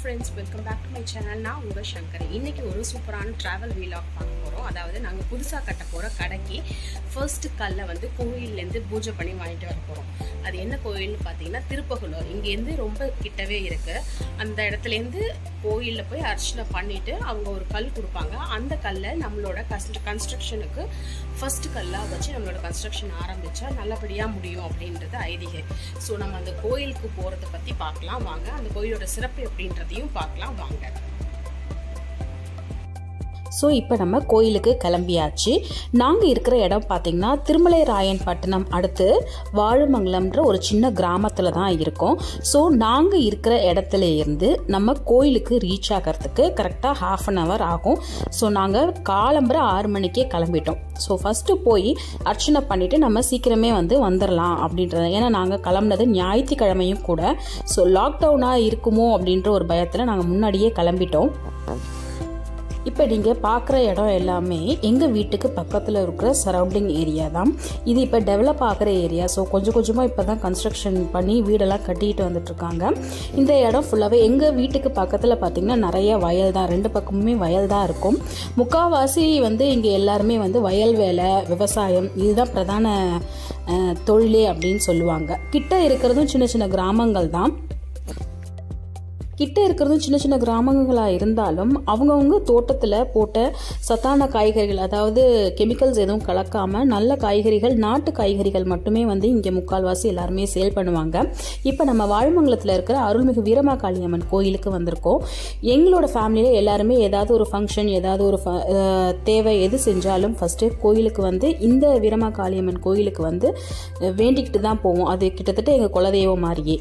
friends welcome back to my channel நான் உங்கள் சங்கர் இன்னைக்கு ஒரு சூப்பரான ட்ராவல் வீலாக் பார்க்க போகிறோம் அதாவது நாங்கள் புதுசாக கட்ட போகிற கடைக்கு ஃபர்ஸ்ட் கல்லை வந்து கோயில்லேருந்து பூஜை பண்ணி வாங்கிட்டு வர போகிறோம் அது என்ன கோயில்னு பார்த்தீங்கன்னா திருப்பகுலூர் இங்கேருந்து ரொம்ப கிட்டவே இருக்குது அந்த இடத்துலேருந்து கோயிலில் போய் அர்ச்சனை பண்ணிவிட்டு அவங்க ஒரு கல் கொடுப்பாங்க அந்த கல்லை நம்மளோட கன்ஸ்ட் கன்ஸ்ட்ரக்ஷனுக்கு ஃபர்ஸ்ட் கல்லாக வச்சு நம்மளோட கன்ஸ்ட்ரக்ஷன் ஆரம்பித்தா நல்லபடியாக முடியும் அப்படின்றது ஐதீகம் ஸோ நம்ம அந்த கோயிலுக்கு போகிறத பற்றி பார்க்கலாம் வாங்க அந்த கோயிலோட சிறப்பு எப்படின்றதையும் பார்க்கலாம் வாங்க ஸோ இப்போ நம்ம கோயிலுக்கு கிளம்பியாச்சு நாங்கள் இருக்கிற இடம் பார்த்திங்கன்னா திருமலை ராயன் பட்டணம் அடுத்து வாழுமங்கலம்ன்ற ஒரு சின்ன கிராமத்தில் தான் இருக்கோம் ஸோ நாங்கள் இருக்கிற இடத்துல இருந்து நம்ம கோயிலுக்கு ரீச் ஆகிறதுக்கு கரெக்டாக ஹாஃப் அன் ஹவர் ஆகும் ஸோ நாங்கள் காலம்புற ஆறு மணிக்கே கிளம்பிட்டோம் ஸோ ஃபஸ்ட்டு போய் அர்ச்சனை பண்ணிவிட்டு நம்ம சீக்கிரமே வந்து வந்துடலாம் அப்படின்றது ஏன்னா நாங்கள் கிளம்புனது ஞாயிற்றுக்கிழமையும் கூட ஸோ லாக்டவுனாக இருக்குமோ அப்படின்ற ஒரு பயத்தில் நாங்கள் முன்னாடியே கிளம்பிட்டோம் இப்போ நீங்கள் பார்க்குற இடம் எல்லாமே எங்கள் வீட்டுக்கு பக்கத்தில் இருக்கிற சரௌண்டிங் ஏரியா தான் இது இப்போ டெவலப் ஆகிற ஏரியா ஸோ கொஞ்சம் கொஞ்சமாக இப்போ தான் கன்ஸ்ட்ரக்ஷன் பண்ணி வீடெல்லாம் கட்டிட்டு வந்துட்டுருக்காங்க இந்த இடம் ஃபுல்லாகவே எங்கள் வீட்டுக்கு பக்கத்தில் பார்த்திங்கன்னா நிறைய வயல் தான் ரெண்டு பக்கமுமே வயல் தான் இருக்கும் முக்கால்வாசி வந்து இங்கே எல்லாருமே வந்து வயல் வேலை விவசாயம் இதுதான் பிரதான அஹ், தொழிலே அப்படின்னு சொல்லுவாங்க கிட்ட இருக்கிறதும் சின்ன சின்ன கிராமங்கள் தான் கிட்ட இருக்கிறதும் சின்ன சின்ன கிராமங்களாக இருந்தாலும் அவங்கவுங்க தோட்டத்தில் போட்ட சத்தான காய்கறிகள் அதாவது கெமிக்கல்ஸ் எதுவும் கலக்காமல் நல்ல காய்கறிகள் நாட்டு காய்கறிகள் மட்டுமே வந்து இங்கே முக்கால்வாசி எல்லாருமே சேல் பண்ணுவாங்க இப்போ நம்ம வாழமங்கலத்தில் இருக்கிற அருள்மிகு வீரமா காளியம்மன் கோயிலுக்கு வந்திருக்கோம் எங்களோட ஃபேமிலியில் எல்லாருமே ஏதாவது ஒரு ஃபங்க்ஷன் ஏதாவது ஒரு ஃப- அஹ் தேவை எது செஞ்சாலும் ஃபஸ்ட்டு கோயிலுக்கு வந்து இந்த வீரமா காளியம்மன் கோயிலுக்கு வந்து அஹ் வேண்டிக்கிட்டு தான் போவோம் அது கிட்டத்தட்ட எங்கள் குலதெய்வம் மாதிரியே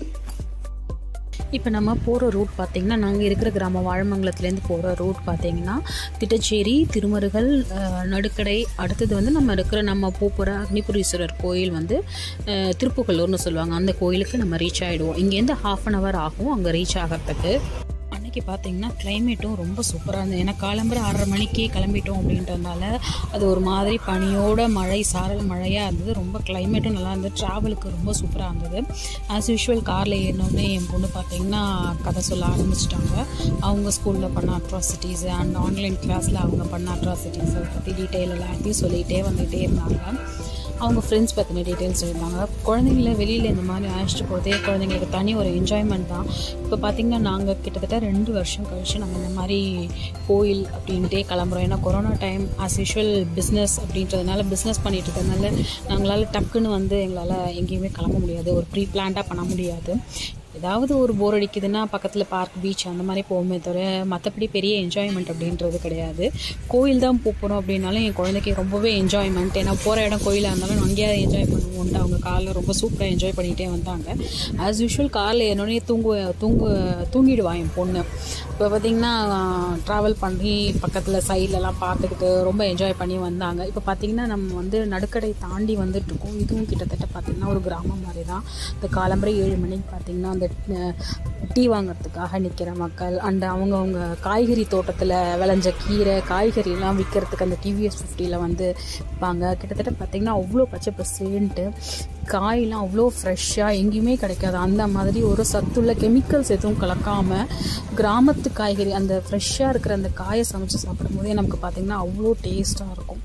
இப்போ நம்ம போகிற ரூட் பார்த்திங்கன்னா நாங்கள் இருக்கிற கிராமம் வாழமங்கலத்துலேருந்து போகிற ரூட் பார்த்திங்கன்னா திட்டச்சேரி திருமருகல் அஹ், நடுக்கடை அடுத்தது வந்து நம்ம இருக்கிற நம்ம போகிற அக்னிபுரீஸ்வரர் கோயில் வந்து அஹ், திருப்புகலூர்னு சொல்லுவாங்க அந்த கோயிலுக்கு நம்ம ரீச் ஆகிடுவோம் இங்கேருந்து ஹாஃப் அன் ஹவர் ஆகும் அங்கே ரீச் ஆகிறதுக்கு அன்னைக்கு பார்த்தீங்கன்னா கிளைமேட்டும் ரொம்ப சூப்பராக இருந்தது ஏன்னா காலம்பர ஆறரை மணிக்கே கிளம்பிட்டோம் அப்படின்றதுனால அது ஒரு மாதிரி பனியோட மழை சாரல் மழையாக இருந்தது ரொம்ப கிளைமேட்டும் நல்லா இருந்தது ட்ராவலுக்கு ரொம்ப சூப்பராக இருந்தது ஆஸ் யூஷுவல் காரில் ஏறினோடனே என் பொண்ணு பார்த்தீங்கன்னா கதை சொல்ல ஆரம்பிச்சிட்டாங்க அவங்க ஸ்கூலில் பண்ண அட்ராசிட்டிஸ் அண்ட் ஆன்லைன் கிளாஸில் அவங்க பண்ண அட்ராசிட்டிஸ் அதை பற்றி டீட்டெயில் எல்லாத்தையும் சொல்லிகிட்டே வந்துகிட்டே இருந்தாங்க அவங்க ஃப்ரெண்ட்ஸ் பற்றின டீட்டெயில்ஸ் இருந்தாங்க குழந்தைங்கள வெளியில் இந்த மாதிரி அழைச்சிட்டு போகிறதே குழந்தைங்களுக்கு தனி ஒரு என்ஜாய்மெண்ட் தான் இப்போ பார்த்திங்கன்னா நாங்கள் கிட்டத்தட்ட ரெண்டு வருஷம் கழிச்சு நாங்கள் இந்த மாதிரி கோயில் அப்படின்ட்டே கிளம்புறோம் ஏன்னா corona time as usual business அப்படின்றதுனால பிஸ்னஸ் பண்ணிட்டு இருக்கிறதுனால நாங்களால் டக்குன்னு வந்து எங்களால் எங்கேயுமே கிளம்ப முடியாது ஒரு ப்ரீ பிளான்டாக பண்ண முடியாது ஏதாவது ஒரு போர் அடிக்குதுன்னா பக்கத்தில் பார்க் பீச் அந்த மாதிரி போகுமே தவிர மற்றபடி பெரிய என்ஜாய்மெண்ட் அப்படின்றது கிடையாது கோயில் தான் போக போகிறோம் அப்படின்னாலும் என் குழந்தைக்கு ரொம்பவே என்ஜாய்மெண்ட் ஏன்னா போகிற இடம் கோயிலாக இருந்தாலும் அங்கேயாவது என்ஜாய் பண்ணுவோன்ட்டு அவங்க காரில் ரொம்ப சூப்பராக என்ஜாய் பண்ணிகிட்டே வந்தாங்க ஆஸ் யூஷுவல் காரில் என்னோடனே தூங்கு தூங்கு தூங்கிடுவா என் பொண்ணு இப்போ பார்த்திங்கன்னா ட்ராவல் பண்ணி பக்கத்தில் சைட்லலாம் பார்த்துக்கிட்டு ரொம்ப என்ஜாய் பண்ணி வந்தாங்க இப்போ பார்த்திங்கன்னா நம்ம வந்து நடுக்கடை தாண்டி வந்துட்டு இருக்கோம் இதுவும் கிட்டத்தட்ட பார்த்திங்கன்னா ஒரு கிராமம் மாதிரி தான் இந்த காலம்பரை ஏழு மணிக்கு பார்த்திங்கன்னா அந்த அஹ், டீ வாங்குறதுக்காக நிற்கிற மக்கள் அண்ட் அவங்கவுங்க காய்கறி தோட்டத்தில் விளைஞ்ச கீரை காய்கறிலாம் விற்கிறதுக்கு அந்த டிவிஎஸ் ஃபிஃப்டியில் வந்து விற்பாங்க கிட்டத்தட்ட பார்த்திங்கன்னா அவ்வளோ பச்சை பசேன்ட்டு காயெலாம் அவ்வளோ ஃப்ரெஷ்ஷாக எங்கேயுமே கிடைக்காது அந்த மாதிரி ஒரு சத்துள்ள கெமிக்கல்ஸ் எதுவும் கலக்காமல் கிராமத்து காய்கறி அந்த ஃப்ரெஷ்ஷாக இருக்கிற அந்த காயை சமைச்சு சாப்பிடும்போதே நமக்கு பார்த்திங்கன்னா அவ்வளோ டேஸ்ட்டாக இருக்கும்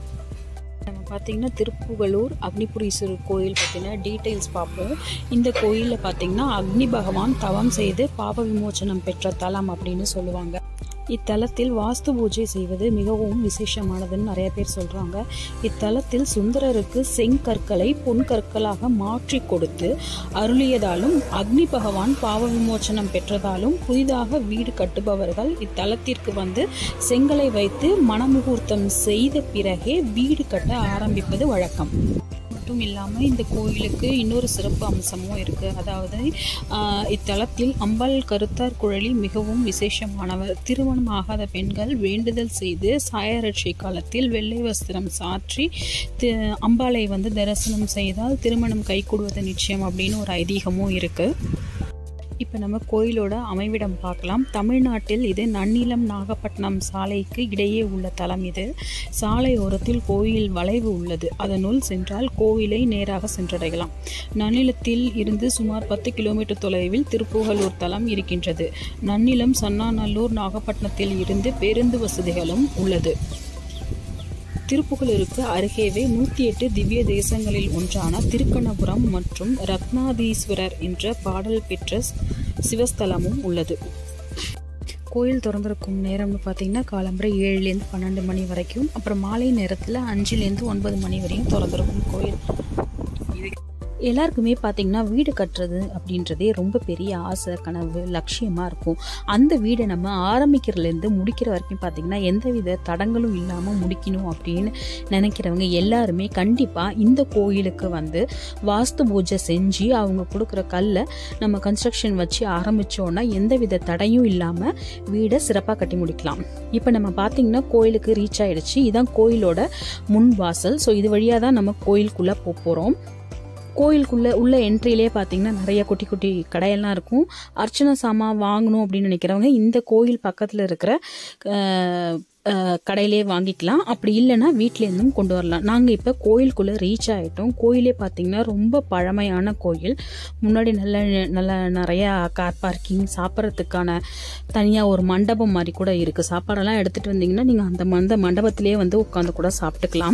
நம்ம பார்த்தீங்கன்னா திருப்புகலூர் அக்னிபுரீஸ்வரர் கோயில் பற்றின டீட்டெயில்ஸ் பார்ப்போம் இந்த கோயிலில் பார்த்தீங்கன்னா அக்னி பகவான் தவம் செய்து பாப விமோச்சனம் பெற்ற தலம் அப்படின்னு சொல்லுவாங்க இத்தலத்தில் வாஸ்து பூஜை செய்வது மிகவும் விசேஷமானதுன்னு நிறைய பேர் சொல்கிறாங்க இத்தலத்தில் சுந்தரருக்கு செங்கற்களை பொன்கற்களாக மாற்றி கொடுத்து அருளியதாலும் அக்னி பகவான் பாவ விமோச்சனம் பெற்றதாலும் புதிதாக வீடு கட்டுபவர்கள் இத்தலத்திற்கு வந்து செங்கலை வைத்து மணமுகூர்த்தம் செய்த பிறகே வீடு கட்ட ஆரம்பிப்பது வழக்கம் மட்டும் இல்லாமல் இந்த கோயிலுக்கு இன்னொரு சிறப்பு அம்சமும் இருக்குது அதாவது ஆஹ், இத்தலத்தில் அம்பாள் கருத்தார் குழலி மிகவும் விசேஷமானவர் திருமணம் ஆகாத பெண்கள் வேண்டுதல் செய்து சாயரட்சை காலத்தில் வெள்ளை வஸ்திரம் சாற்றி தி- அம்பாளை வந்து தரிசனம் செய்தால் திருமணம் கைகூடுவது நிச்சயம் அப்படின்னு ஒரு ஐதீகமும் இருக்குது இப்போ நம்ம கோயிலோட அமைவிடம் பார்க்கலாம் தமிழ்நாட்டில் இது நன்னிலம் நாகப்பட்டினம் சாலைக்கு இடையே உள்ள தலம் இது சாலை ஓரத்தில் கோயில் வளைவு உள்ளது அதனுள் சென்றால் கோவிலை நேராக சென்றடையலாம் நன்னிலத்தில் இருந்து சுமார் பத்து கிலோமீட்டர் தொலைவில் திருப்புகலூர் தலம் இருக்கின்றது நன்னிலம் சன்னாநல்லூர் நாகப்பட்டினத்தில் இருந்து பேருந்து வசதிகளும் உள்ளது திருப்புகலூருக்கு அருகேவே நூற்றி எட்டு திவ்ய தேசங்களில் ஒன்றான திருக்கணபுரம் மற்றும் ரத்னாதீஸ்வரர் என்ற பாடல் பெற்ற சிவஸ்தலமும் உள்ளது கோயில் திறந்திருக்கும் நேரம்னு பார்த்தீங்கன்னா காலம்பரை ஏழுலேருந்து பன்னெண்டு மணி வரைக்கும் அப்புறம் மாலை நேரத்தில் அஞ்சுலேருந்து ஒன்பது மணி வரையும் திறந்திருக்கும் கோயில் எல்லாருக்குமே பார்த்தீங்கன்னா வீடு கட்டுறது அப்படின்றதே ரொம்ப பெரிய ஆசை கனவு லட்சியமாக இருக்கும் அந்த வீடை நம்ம ஆரம்பிக்கிறதுலேருந்து முடிக்கிற வரைக்கும் பார்த்தீங்கன்னா எந்தவித தடங்களும் இல்லாமல் முடிக்கணும் அப்படின்னு நினைக்கிறவங்க எல்லாருமே கண்டிப்பாக இந்த கோயிலுக்கு வந்து வாஸ்து பூஜை செஞ்சு அவங்க கொடுக்குற கல்லை நம்ம கன்ஸ்ட்ரக்ஷன் வச்சு ஆரம்பித்தோன்னா எந்தவித தடையும் இல்லாமல் வீடை சிறப்பாக கட்டி முடிக்கலாம் இப்போ நம்ம பார்த்தீங்கன்னா கோயிலுக்கு ரீச் ஆயிடுச்சு இதான் கோயிலோட முன் வாசல் ஸோ இது வழியாக தான் நம்ம கோயிலுக்குள்ளே போக போகிறோம் கோயிலுக்குள்ளே உள்ள என்ட்ரிலே பார்த்தீங்கன்னா நிறைய குட்டி குட்டி கடையெல்லாம் இருக்கும் அர்ச்சனை சாமான் வாங்கணும் அப்படின்னு நினைக்கிறவங்க இந்த கோயில் பக்கத்தில் இருக்கிற அஹ், அஹ், கடையிலே வாங்கிக்கலாம் அப்படி இல்லைன்னா வீட்டிலேருந்தும் கொண்டு வரலாம் நாங்கள் இப்போ கோயிலுக்குள்ளே ரீச் ஆகிட்டோம் கோயிலே பார்த்தீங்கன்னா ரொம்ப பழமையான கோயில் முன்னாடி நல்ல நல்ல நிறையா கார் பார்க்கிங் சாப்பிட்றதுக்கான தனியாக ஒரு மண்டபம் மாதிரி கூட இருக்குது சாப்பாடெல்லாம் எடுத்துகிட்டு வந்தீங்கன்னா நீங்கள் அந்த மந்த மண்டபத்திலே வந்து உட்காந்து கூட சாப்பிட்டுக்கலாம்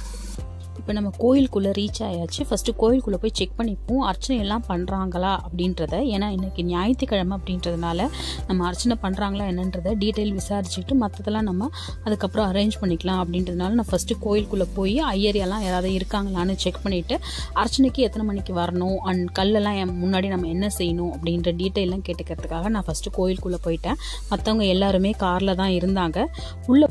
இப்போ நம்ம கோயிலுக்குள்ளே ரீச் ஆயாச்சு ஃபஸ்ட்டு கோயிலுக்குள்ளே போய் செக் பண்ணிப்போம் அர்ச்சனை எல்லாம் பண்ணுறாங்களா அப்படின்றத ஏன்னா இன்னைக்கு ஞாயிற்றுக்கிழமை அப்படின்றதுனால நம்ம அர்ச்சனை பண்ணுறாங்களா என்னன்றதை டீட்டெயில் விசாரிச்சுட்டு மற்றதெல்லாம் நம்ம அதுக்கப்புறம் அரேஞ்ச் பண்ணிக்கலாம் அப்படின்றதுனால நான் ஃபஸ்ட்டு கோயிலுக்குள்ளே போய் ஐயர் எல்லாம் யாராவது இருக்காங்களான்னு செக் பண்ணிவிட்டு அர்ச்சனைக்கு எத்தனை மணிக்கு வரணும் அண்ட் கல்லெல்லாம் என் முன்னாடி நம்ம என்ன செய்யணும் அப்படின்ற டீட்டெயிலாம் கேட்டுக்கிறதுக்காக நான் ஃபஸ்ட்டு கோயிலுக்குள்ளே போயிட்டேன் மற்றவங்க எல்லாருமே காரில் தான் இருந்தாங்க உள்ள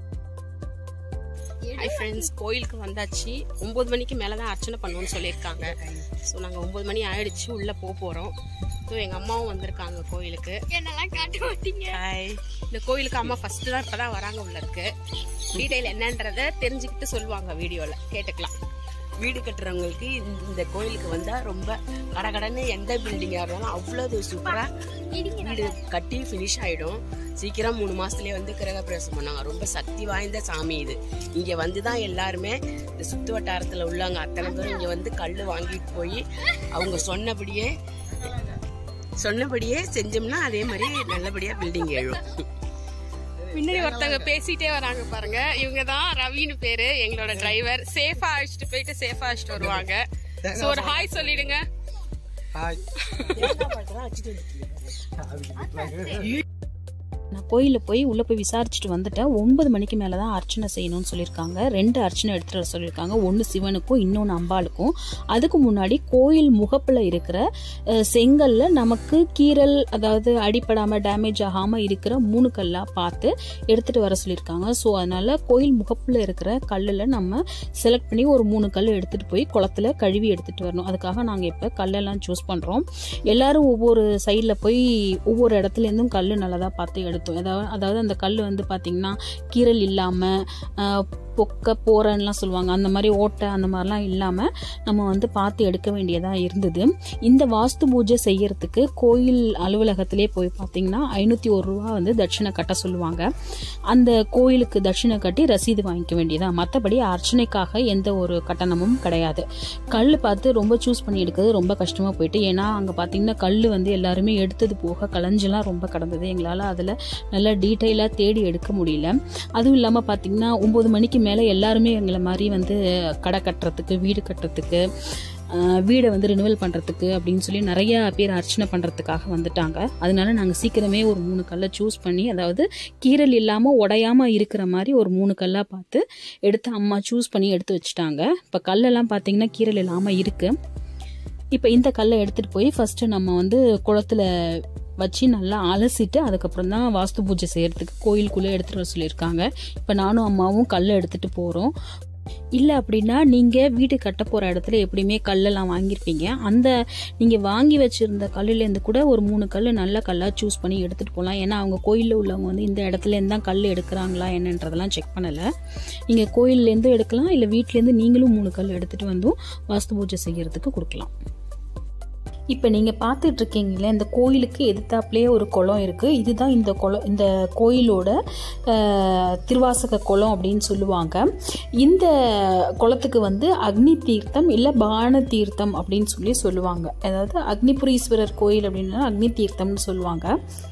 ஹை ஃப்ரெண்ட்ஸ் கோயிலுக்கு வந்தாச்சு ஒம்பது மணிக்கு மேலே தான் அர்ச்சனை பண்ணுவோம்னு சொல்லியிருக்காங்க ஸோ நாங்கள் ஒம்பது மணி ஆயிடுச்சு உள்ளே போக போகிறோம் ஸோ எங்கள் அம்மாவும் வந்திருக்காங்க கோயிலுக்கு என்னெல்லாம் காட்ட மாட்டீங்க ஹாய் இந்த கோயிலுக்கு அம்மா ஃபஸ்ட்டு தான் இப்போ தான் வராங்க உள்ள இருக்கு டீட்டெயில் என்னன்றதை தெரிஞ்சுக்கிட்டு சொல்லுவாங்க வீடியோவில் கேட்டுக்கலாம் வீடு கட்டுறவங்களுக்கு இந்த- இந்த கோயிலுக்கு வந்தா ரொம்ப கடகடன்னு எந்த பில்டிங்கா இருந்தாலும் அவ்வளவு சூப்பரா வீடு கட்டி ஃபினிஷ் ஆயிடும் சீக்கிரம் மூணு மாசத்துலயே வந்து கிரகப்பிரவேசம் பண்ணாங்க ரொம்ப சக்தி வாய்ந்த சாமி இது இங்க வந்து தான் எல்லாருமே இந்த சுத்து வட்டாரத்துல உள்ளவங்க அத்தனை பேரும் இங்க வந்து கல் வாங்கிட்டு போய் அவங்க சொன்னபடியே சொன்னபடியே செஞ்சோம்னா அதே மாதிரி நல்லபடியா பில்டிங் எழும் பின்னாடி ஒருத்தவங்க பேசிட்டே வராங்க பாருங்க இவங்க தான் ரவின்னு பேரு எங்களோட டிரைவர் சேஃபா அழைச்சிட்டு போயிட்டு சேஃபா அழைச்சிட்டு வருவாங்க ஸோ ஒரு ஹாய் சொல்லிடுங்க நான் கோயிலில் போய் உள்ளே போய் விசாரிச்சுட்டு வந்துட்டேன் ஒன்பது மணிக்கு மேலே தான் அர்ச்சனை செய்யணும்னு சொல்லியிருக்காங்க ரெண்டு அர்ச்சனை எடுத்துகிட்டு வர சொல்லியிருக்காங்க ஒன்று சிவனுக்கும் இன்னொன்று அம்பாளுக்கும் அதுக்கு முன்னாடி கோயில் முகப்பில் இருக்கிற அஹ், செங்கல்ல நமக்கு கீறல் அதாவது அடிப்படாமல் டேமேஜ் ஆகாமல் இருக்கிற மூணு கல்லாக பார்த்து எடுத்துகிட்டு வர சொல்லியிருக்காங்க ஸோ அதனால் கோயில் முகப்பில் இருக்கிற கல்லில் நம்ம செலக்ட் பண்ணி ஒரு மூணு கல் எடுத்துகிட்டு போய் குளத்துல கழுவி எடுத்துகிட்டு வரணும் அதுக்காக நாங்கள் இப்போ கல்லெல்லாம் சூஸ் பண்ணுறோம் எல்லாரும் ஒவ்வொரு சைடில் போய் ஒவ்வொரு இடத்துலேருந்தும் கல் நல்லதாக பார்த்து எடுத்தோம் அதாவது அதாவது அந்த கல் வந்து பார்த்திங்கன்னா கீறல் இல்லாமல் பொக்க போறன்னுலாம் சொல்லுவாங்க அந்த மாதிரி ஓட்டை அந்த மாதிரிலாம் இல்லாமல் நம்ம வந்து பார்த்து எடுக்க வேண்டியதாக இருந்தது இந்த வாஸ்து பூஜை செய்யறதுக்கு கோயில் அலுவலகத்திலே போய் பார்த்தீங்கன்னா ஐநூற்றி ஒரு ரூபா வந்து தட்சிணை கட்ட சொல்லுவாங்க அந்த கோயிலுக்கு தட்சிணை கட்டி ரசீது வாங்கிக்க வேண்டியதான் மற்றபடி அர்ச்சனைக்காக எந்த ஒரு கட்டணமும் கிடையாது கல் பார்த்து ரொம்ப சூஸ் பண்ணி எடுக்கிறது ரொம்ப கஷ்டமாக போயிட்டு ஏன்னா அங்கே பார்த்தீங்கன்னா கல் வந்து எல்லாருமே எடுத்தது போக களைஞ்செல்லாம் ரொம்ப கடந்தது எங்களால் அதில் நல்லா டீட்டெயிலாக தேடி எடுக்க முடியல அதுவும் இல்லாமல் பார்த்தீங்கன்னா ஒம்பது மணிக்கு மேலே எல்லாருமே எங்களை மாதிரி வந்து கடை கட்டுறதுக்கு வீடு கட்டுறதுக்கு ஆஹ், வீடை வந்து ரினுவல் பண்ணுறதுக்கு அப்படின்னு சொல்லி நிறையா பேர் அர்ச்சனை பண்ணுறதுக்காக வந்துட்டாங்க அதனால நாங்கள் சீக்கிரமே ஒரு மூணு கல்லை சூஸ் பண்ணி அதாவது கீரல் இல்லாமல் உடையாமல் இருக்கிற மாதிரி ஒரு மூணு கல்லாக பார்த்து எடுத்து அம்மா சூஸ் பண்ணி எடுத்து வச்சுட்டாங்க இப்போ கல்லெல்லாம் பார்த்தீங்கன்னா கீரல் இல்லாமல் இருக்குது இப்போ இந்த கல்லை எடுத்துகிட்டு போய் ஃபஸ்ட்டு நம்ம வந்து குளத்துல வச்சு நல்லா அலசிட்டு அதுக்கப்புறம் தான் வாஸ்து பூஜை செய்யறதுக்கு கோயிலுக்குள்ளே எடுத்துகிட்டு வர சொல்லியிருக்காங்க இப்போ நானும் அம்மாவும் கல்லை எடுத்துகிட்டு போகிறோம் இல்லை அப்படின்னா நீங்கள் வீடு கட்ட போகிற இடத்துல எப்படியுமே கல்லெல்லாம் வாங்கியிருப்பீங்க அந்த நீங்கள் வாங்கி வச்சுருந்த கல்லுலேருந்து கூட ஒரு மூணு கல் நல்ல கல்லாக சூஸ் பண்ணி எடுத்துகிட்டு போகலாம் ஏன்னா அவங்க கோயிலில் உள்ளவங்க வந்து இந்த இடத்துலேருந்து தான் கல் எடுக்கிறாங்களா என்னன்றதெல்லாம் செக் பண்ணலை நீங்கள் கோயில்லேருந்து எடுக்கலாம் இல்லை வீட்டிலேருந்து நீங்களும் மூணு கல் எடுத்துகிட்டு வந்தும் வாஸ்து பூஜை செய்யறதுக்கு கொடுக்கலாம் இப்போ நீங்கள் பார்த்துட்டு இருக்கீங்களே இந்த கோயிலுக்கு எதிர்த்தாப்புலேயே ஒரு குளம் இருக்குது இதுதான் இந்த குளம் இந்த கோயிலோட அஹ், திருவாசக குளம் அப்படின்னு சொல்லுவாங்க இந்த குளத்துக்கு வந்து அக்னி தீர்த்தம் இல்லை பான தீர்த்தம் அப்படின்னு சொல்லி சொல்லுவாங்க அதாவது அக்னிபுரீஸ்வரர் கோயில் அப்படின்னா அக்னி தீர்த்தம்னு சொல்லுவாங்க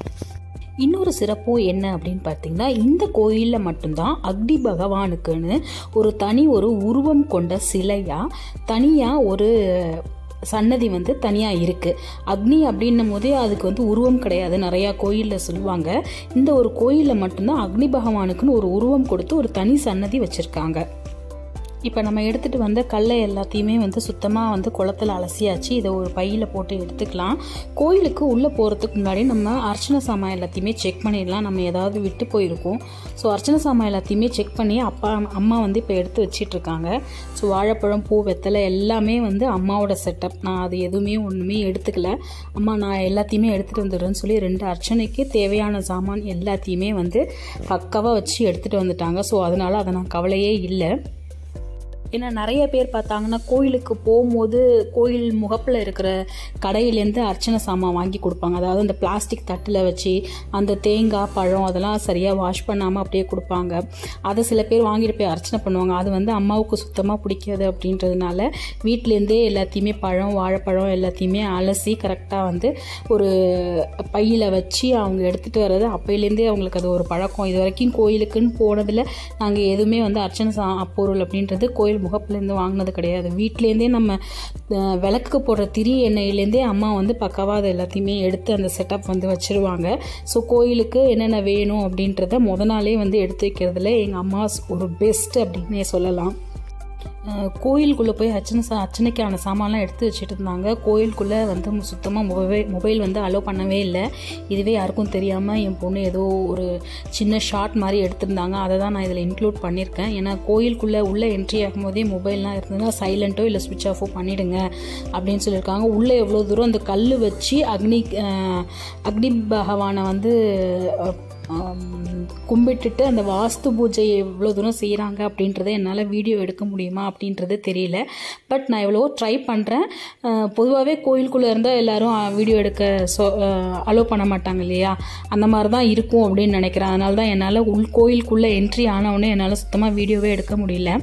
இன்னொரு சிறப்பும் என்ன அப்படின்னு பார்த்தீங்கன்னா இந்த கோயிலில் மட்டும்தான் அக்னி பகவானுக்குன்னு ஒரு தனி ஒரு உருவம் கொண்ட சிலையாக தனியாக ஒரு சன்னதி வந்து தனியாக இருக்குது அக்னி அப்படின்னும் போதே அதுக்கு வந்து உருவம் கிடையாது நிறையா கோயிலில் சொல்லுவாங்க இந்த ஒரு கோயிலில் மட்டும்தான் அக்னி பகவானுக்குன்னு ஒரு உருவம் கொடுத்து ஒரு தனி சன்னதி வச்சுருக்காங்க இப்போ நம்ம எடுத்துகிட்டு வந்த கல்லை எல்லாத்தையுமே வந்து சுத்தமாக வந்து குளத்துல அலசியாச்சு இதை ஒரு பையில் போட்டு எடுத்துக்கலாம் கோயிலுக்கு உள்ளே போகிறதுக்கு முன்னாடி நம்ம அர்ச்சனை சாமான் எல்லாத்தையுமே செக் பண்ணிடலாம் நம்ம ஏதாவது விட்டு போயிருக்கோம் ஸோ அர்ச்சனை சாமான் எல்லாத்தையுமே செக் பண்ணி அப்பா அம்மா வந்து இப்போ எடுத்து வச்சிட்டு இருக்காங்க ஸோ வாழைப்பழம் பூ வெத்தலை எல்லாமே வந்து அம்மாவோட செட்டப் நான் அது எதுவுமே ஒன்றுமே எடுத்துக்கல அம்மா நான் எல்லாத்தையுமே எடுத்துகிட்டு வந்துடுறேன்னு சொல்லி ரெண்டு அர்ச்சனைக்கு தேவையான சாமான் எல்லாத்தையுமே வந்து பக்காவாக வச்சு எடுத்துகிட்டு வந்துட்டாங்க ஸோ அதனால் அதை நான் கவலையே இல்லை ஏன்னா நிறைய பேர் பார்த்தாங்கன்னா கோயிலுக்கு போகும்போது கோயில் முகப்பில் இருக்கிற கடையிலேருந்து அர்ச்சனை சாமான் வாங்கி கொடுப்பாங்க அதாவது அந்த பிளாஸ்டிக் தட்டில் வச்சு அந்த தேங்காய் பழம் அதெல்லாம் சரியாக வாஷ் பண்ணாமல் அப்படியே கொடுப்பாங்க அதை சில பேர் வாங்கிட்டு போய் அர்ச்சனை பண்ணுவாங்க அது வந்து அம்மாவுக்கு சுத்தமாக பிடிக்காது அப்படின்றதுனால வீட்டிலேருந்தே எல்லாத்தையுமே பழம் வாழைப்பழம் எல்லாத்தையுமே அலசி கரெக்டாக வந்து ஒரு பையில் வச்சு அவங்க எடுத்துகிட்டு வர்றது அப்பையிலேருந்தே அவங்களுக்கு அது ஒரு பழக்கம் இது வரைக்கும் கோயிலுக்குன்னு போனதில் நாங்கள் எதுவுமே வந்து அர்ச்சனை சா பொருள் அப்படின்றது கோயில் முகப்புலேருந்து வாங்கினது கிடையாது வீட்டிலேருந்தே நம்ம அஹ், விளக்குக்கு போடுற திரி எண்ணெயிலேருந்தே அம்மா வந்து பக்காவாக அது எல்லாத்தையுமே எடுத்து அந்த செட்டப் வந்து வச்சுருவாங்க ஸோ கோயிலுக்கு என்னென்ன வேணும் அப்படின்றத முத நாளே வந்து எடுத்து வைக்கிறதுல எங்கள் அம்மா ஒரு பெஸ்ட் அப்படின்னே சொல்லலாம் அஹ் கோயிலுக்குள்ளே போய் அர்ச்சனை சா அர்ச்சனைக்கான சாமான்லாம் எடுத்து வச்சுட்டு இருந்தாங்க கோயிலுக்குள்ளே வந்து சுத்தமாக மொபைல் மொபைல் வந்து அலோவ் பண்ணவே இல்லை இதுவே யாருக்கும் தெரியாமல் என் பொண்ணு ஏதோ ஒரு சின்ன ஷார்ட் மாதிரி எடுத்திருந்தாங்க அதை தான் நான் இதில் இன்க்ளூட் பண்ணியிருக்கேன் ஏன்னா கோயிலுக்குள்ளே உள்ளே என்ட்ரி ஆகும்போதே மொபைல்லாம் இருந்ததுன்னா சைலண்ட்டோ இல்லை ஸ்விட்ச் ஆஃபோ பண்ணிடுங்க அப்படின்னு சொல்லியிருக்காங்க உள்ளே எவ்வளோ தூரம் அந்த கல் வச்சு அக்னி அஹ், அக்னி பகவானை வந்து அஹ், ஆம், கும்பிட்டுட்டு அந்த வாஸ்து பூஜை எவ்வளோ தூரம் செய்கிறாங்க அப்படின்றத என்னால் வீடியோ எடுக்க முடியுமா அப்படின்றது தெரியல பட் நான் எவ்வளவோ ட்ரை பண்ணுறேன் பொதுவாகவே கோயிலுக்குள்ளே இருந்தால் எல்லாரும் வீடியோ எடுக்க சொ அலோவ் பண்ண மாட்டாங்க இல்லையா அந்த மாதிரி தான் இருக்கும் அப்படின்னு நினைக்கிறேன் அதனால தான் என்னால் உள் கோயிலுக்குள்ளே என்ட்ரி ஆனவுடனே என்னால் சுத்தமாக வீடியோவே எடுக்க முடியல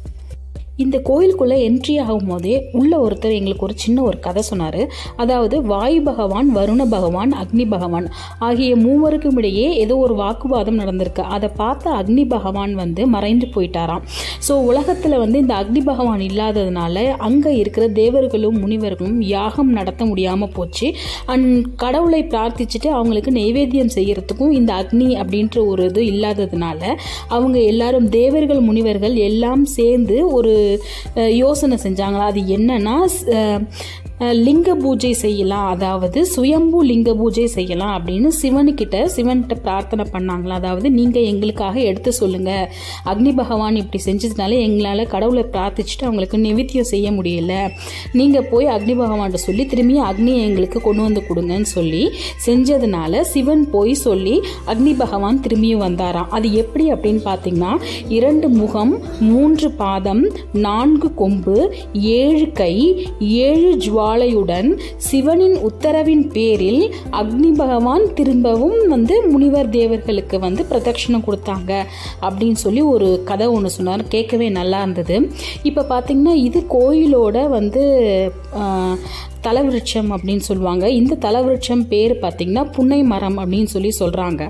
இந்த கோயிலுக்குள்ளே என்ட்ரி ஆகும்போதே உள்ள ஒருத்தர் எங்களுக்கு ஒரு சின்ன ஒரு கதை சொன்னார் அதாவது வாயு பகவான் வருண பகவான் அக்னி பகவான் ஆகிய மூவருக்கும் இடையே ஏதோ ஒரு வாக்குவாதம் நடந்திருக்கு அதை பார்த்த அக்னி பகவான் வந்து மறைந்து போயிட்டாராம் ஸோ உலகத்தில் வந்து இந்த அக்னி பகவான் இல்லாததுனால அங்கே இருக்கிற தேவர்களும் முனிவர்களும் யாகம் நடத்த முடியாமல் போச்சு அண்ட் கடவுளை பிரார்த்திச்சுட்டு அவங்களுக்கு நைவேத்தியம் செய்யறதுக்கும் இந்த அக்னி அப்படின்ற ஒரு இது இல்லாததுனால அவங்க எல்லாரும் தேவர்கள் முனிவர்கள் எல்லாம் சேர்ந்து ஒரு அஹ், யோசனை செஞ்சாங்களா அது என்னன்னா ஸ்- அஹ், அஹ், லிங்க பூஜை செய்யலாம் அதாவது சுயம்பு லிங்க பூஜை செய்யலாம் அப்படின்னு சிவனுக்கிட்ட சிவன்கிட்ட பிரார்த்தனை பண்ணாங்களா அதாவது நீங்கள் எங்களுக்காக எடுத்து சொல்லுங்க அக்னி பகவான் இப்படி செஞ்சதுனால எங்களால் கடவுளை பிரார்த்திச்சுட்டு அவங்களுக்கு நிவித்தியம் செய்ய முடியல நீங்கள் போய் அக்னி பகவான்கிட்ட சொல்லி திரும்பி அக்னியை எங்களுக்கு கொண்டு வந்து கொடுங்கன்னு சொல்லி செஞ்சதுனால சிவன் போய் சொல்லி அக்னி பகவான் திரும்பியும் வந்தாராம் அது எப்படி அப்படின்னு பார்த்தீங்கன்னா இரண்டு முகம் மூன்று பாதம் நான்கு கொம்பு ஏழு கை ஏழு ஜுவாலையுடன் சிவனின் உத்தரவின் பேரில் அக்னி பகவான் திரும்பவும் வந்து முனிவர் தேவர்களுக்கு வந்து பிரதட்சணம் கொடுத்தாங்க அப்படின்னு சொல்லி ஒரு கதை ஒன்று சொன்னார் கேட்கவே நல்லா இருந்தது இப்போ பார்த்தீங்கன்னா இது கோயிலோட வந்து ஆஹ், தலவிருட்சம் அப்படின்னு சொல்லுவாங்க இந்த தலவிருட்சம் பேர் பார்த்தீங்கன்னா புன்னை மரம் அப்படின்னு சொல்லி சொல்கிறாங்க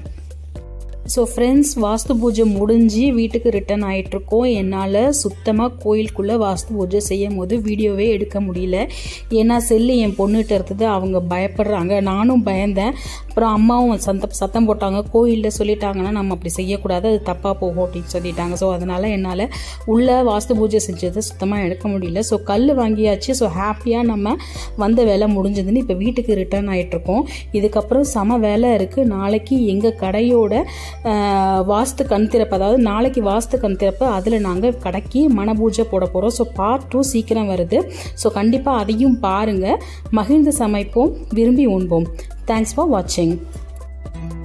ஸோ ஃப்ரெண்ட்ஸ் வாஸ்து பூஜை முடிஞ்சு வீட்டுக்கு ரிட்டர்ன் ஆகிட்ருக்கோம் என்னால் சுத்தமாக கோயிலுக்குள்ளே வாஸ்து பூஜை செய்யும் போது வீடியோவே எடுக்க முடியல ஏன்னா செல்லு என் பொண்ணுகிட்ட இருந்தது அவங்க பயப்படுறாங்க நானும் பயந்தேன் அப்புறம் அம்மாவும் சத்த சத்தம் போட்டாங்க கோயிலில் சொல்லிட்டாங்கன்னா நம்ம அப்படி செய்யக்கூடாது அது தப்பாக போகும் அப்படின்னு சொல்லிட்டாங்க ஸோ அதனால் என்னால் உள்ள வாஸ்து பூஜை செஞ்சதை சுத்தமாக எடுக்க முடியல ஸோ கல் வாங்கியாச்சு ஸோ ஹாப்பியாக நம்ம வந்த வேலை முடிஞ்சதுன்னு இப்போ வீட்டுக்கு ரிட்டர்ன் ஆகிட்ருக்கோம் இதுக்கப்புறம் செம வேலை இருக்குது நாளைக்கு எங்கள் கடையோட ஆஹ், வாஸ்து கண் திறப்பு அதாவது நாளைக்கு வாஸ்து கண் திறப்பு அதில் நாங்கள் கடைக்கு மனபூஜை போட போகிறோம் ஸோ பார்ட் டூ சீக்கிரம் வருது ஸோ கண்டிப்பாக அதையும் பாருங்கள் மகிழ்ந்து சமைப்போம் விரும்பி உண்போம் தேங்க்ஸ் ஃபார் வாட்சிங்